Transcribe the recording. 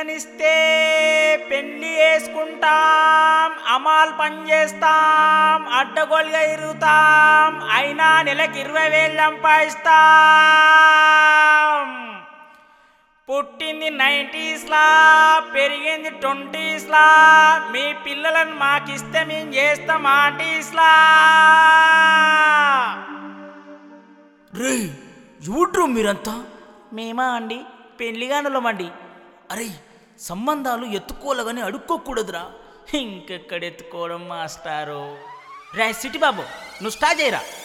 పిల్లనిస్తే పెళ్లి వేసుకుంటాం అమాల్ పని చేస్తాం అడ్డగోలుగా ఇరుగుతాం అయినా నెలకి ఇరవై వేలు సంపాదిస్తాం పుట్టింది నైంటీస్లా పెరిగింది ట్వంటీస్లా మీ పిల్లలను మాకిస్తే మేము చేస్తాం ఆంటీస్లా రే ఎవడ్రు మీరంతా మేమా అండి పెళ్లిగానులమండి అరే సంబంధాలు ఎత్తుకోలేగాని అడుక్కోకూడదురా ఇంకెక్కడ ఎత్తుకోవడం మాస్టారు రే సిటీ బాబు నువ్వు స్టార్ట్ చేయరా